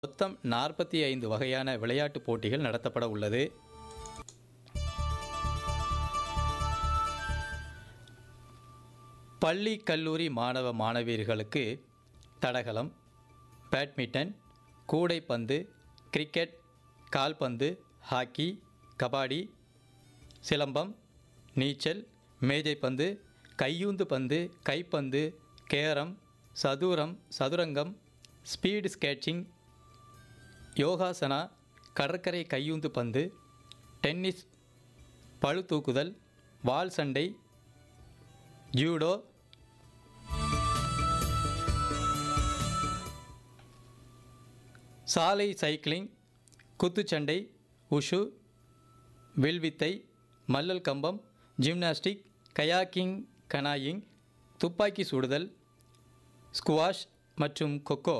மொத்தம் நாற்பத்தி ஐந்து வகையான விளையாட்டுப் போட்டிகள் நடத்தப்பட உள்ளது பள்ளி கல்லூரி மாணவ மாணவியர்களுக்கு தடகளம் பேட்மிண்டன் கூடைப்பந்து கிரிக்கெட் கால்பந்து ஹாக்கி கபாடி சிலம்பம் நீச்சல் மேஜைப்பந்து கையூந்து பந்து கைப்பந்து கேரம் சதுரம் சதுரங்கம் ஸ்பீடு ஸ்கேட்டிங் யோகாசனா கடற்கரை கையூந்து பந்து டென்னிஸ் பளு தூக்குதல் வால் சண்டை ஜூடோ சாலை சைக்கிளிங் குத்துச்சண்டை உஷு வில்வித்தை மல்லல் கம்பம் ஜிம்னாஸ்டிக் கயாக்கிங் கனாயிங் துப்பாக்கி சுடுதல் ஸ்குவாஷ் மற்றும் கொக்கோ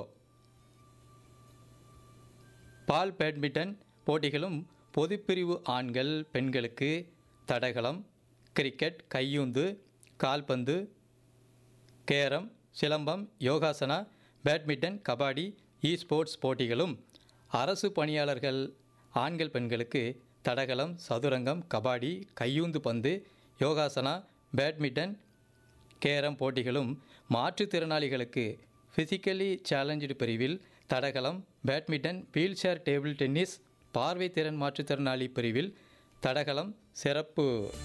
பால் பேட்மிண்டன் போட்டிகளும் பொதுப்பிரிவு ஆண்கள் பெண்களுக்கு தடகளம் கிரிக்கெட் கையூந்து கால்பந்து கேரம் சிலம்பம் yogasana badminton kabaddi esports போட்டிகளும் அரசு பணியாளர்கள் ஆண்கள் பெண்களுக்கு தடகளம் சதுரங்கம் கபாடி கையூந்து பந்து யோகாசனா பேட்மிண்டன் கேரம் போட்டிகளும் மாற்றுத்திறனாளிகளுக்கு ஃபிசிக்கலி சேலஞ்சு பிரிவில் தடகளம் பேட்மிண்டன் வீல்சேர் டேபிள் டென்னிஸ் பார்வை திறன் மாற்றுத்திறனாளி பிரிவில் தடகளம் சிறப்பு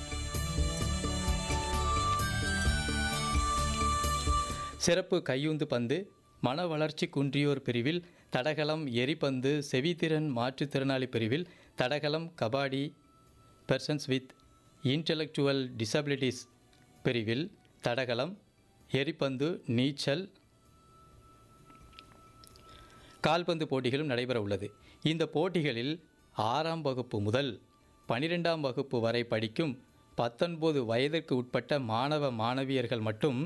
சிறப்பு கையூந்து பந்து மன வளர்ச்சி குன்றியோர் பிரிவில் தடகளம் எரிபந்து செவித்திறன் மாற்றுத்திறனாளி பிரிவில் தடகளம் kabaddi persons with intellectual disabilities பிரிவில் தடகளம் எரிபந்து நீச்சல் கால்பந்து போட்டிகளும் நடைபெற உள்ளது இந்த போட்டிகளில் ஆறாம் வகுப்பு முதல் பனிரெண்டாம் வகுப்பு வரை படிக்கும் பத்தொன்பது வயதிற்கு உட்பட்ட மாணவ மாணவியர்கள் மட்டும்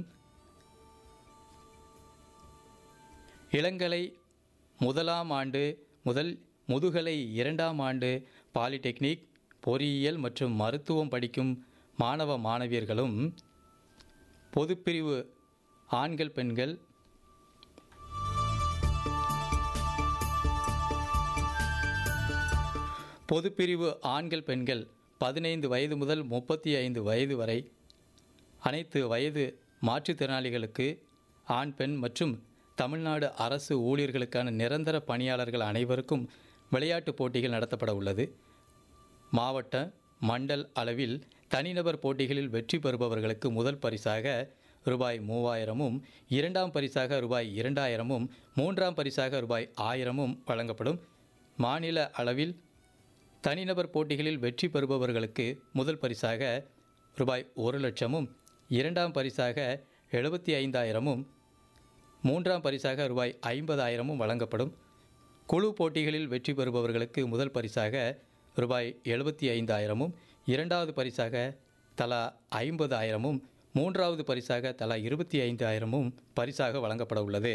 இளங்கலை முதலாம் ஆண்டு முதல் முதுகலை இரண்டாம் ஆண்டு பாலிடெக்னிக் பொறியியல் மற்றும் மருத்துவம் படிக்கும் மாணவ மாணவியர்களும் பொதுப்பிரிவு ஆண்கள் பெண்கள் பொதுப்பிரிவு ஆண்கள் பெண்கள் பதினைந்து வயது முதல் முப்பத்தி ஐந்து வயது வரை அனைத்து வயது மாற்றுத்திறனாளிகளுக்கு ஆண் பெண் மற்றும் தமிழ்நாடு அரசு ஊழியர்களுக்கான நிரந்தர பணியாளர்கள் அனைவருக்கும் விளையாட்டுப் போட்டிகள் நடத்தப்பட உள்ளது மாவட்ட மண்டல் அளவில் தனிநபர் போட்டிகளில் வெற்றி பெறுபவர்களுக்கு முதல் பரிசாக ரூபாய் மூவாயிரமும் இரண்டாம் பரிசாக ரூபாய் இரண்டாயிரமும் மூன்றாம் பரிசாக ரூபாய் ஆயிரமும் வழங்கப்படும் மாநில அளவில் தனிநபர் போட்டிகளில் வெற்றி பெறுபவர்களுக்கு முதல் பரிசாக ரூபாய் ஒரு லட்சமும் இரண்டாம் பரிசாக எழுபத்தி ஐந்தாயிரமும் மூன்றாம் பரிசாக ரூபாய் ஐம்பதாயிரமும் வழங்கப்படும் குழு போட்டிகளில் வெற்றி பெறுபவர்களுக்கு முதல் பரிசாக ரூபாய் எழுபத்தி ஐந்தாயிரமும் இரண்டாவது பரிசாக தலா ஐம்பதாயிரமும் மூன்றாவது பரிசாக தலா இருபத்தி ஐந்தாயிரமும் பரிசாக வழங்கப்பட உள்ளது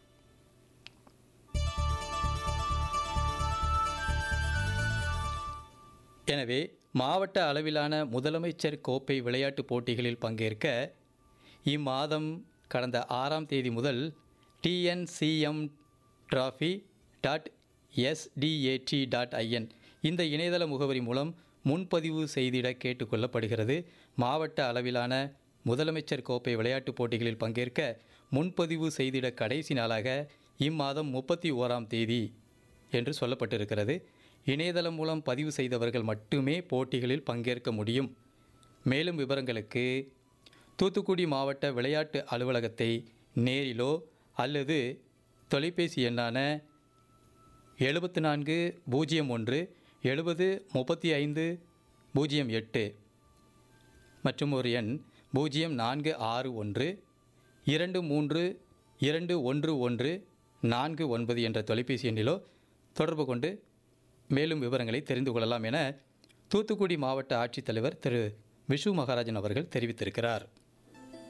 எனவே மாவட்ட அளவிலான முதலமைச்சர் கோப்பை விளையாட்டுப் போட்டிகளில் பங்கேற்க இம்மாதம் கடந்த ஆறாம் தேதி முதல் TNCM trophy dot SDAT dot IN இந்த இணையதள முகவரி மூலம் முன்பதிவு செய்திட கேட்டுக்கொள்ளப்படுகிறது மாவட்ட அளவிலான முதலமைச்சர் கோப்பை விளையாட்டுப் போட்டிகளில் பங்கேற்க முன்பதிவு செய்திட கடைசி நாளாக இம்மாதம் முப்பத்தி ஓராம் தேதி என்று சொல்லப்பட்டிருக்கிறது இணையதளம் மூலம் பதிவு செய்தவர்கள் மட்டுமே போட்டிகளில் பங்கேற்க முடியும் மேலும் விவரங்களுக்கு தூத்துக்குடி மாவட்ட விளையாட்டு அலுவலகத்தை நேரிலோ அல்லது தொலைபேசி எண்ணான எழுபத்து நான்கு பூஜ்ஜியம் ஒன்று எழுபது முப்பத்தி ஐந்து பூஜ்ஜியம் எட்டு மற்றும் ஒரு எண் பூஜ்ஜியம் நான்கு ஆறு ஒன்று இரண்டு மூன்று இரண்டு ஒன்று ஒன்று நான்கு ஒன்பது என்ற தொலைபேசி எண்ணிலோ தொடர்பு கொண்டு மேலும் விவரங்களை தெரிந்து கொள்ளலாம் என தூத்துக்குடி மாவட்ட ஆட்சித்தலைவர் திரு விஷு மகாராஜன் அவர்கள் தெரிவித்திருக்கிறார்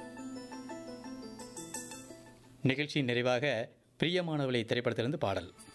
நிகழ்ச்சியின் நிறைவாக பிரியமானவளை திரைப்படத்திலிருந்து பாடல்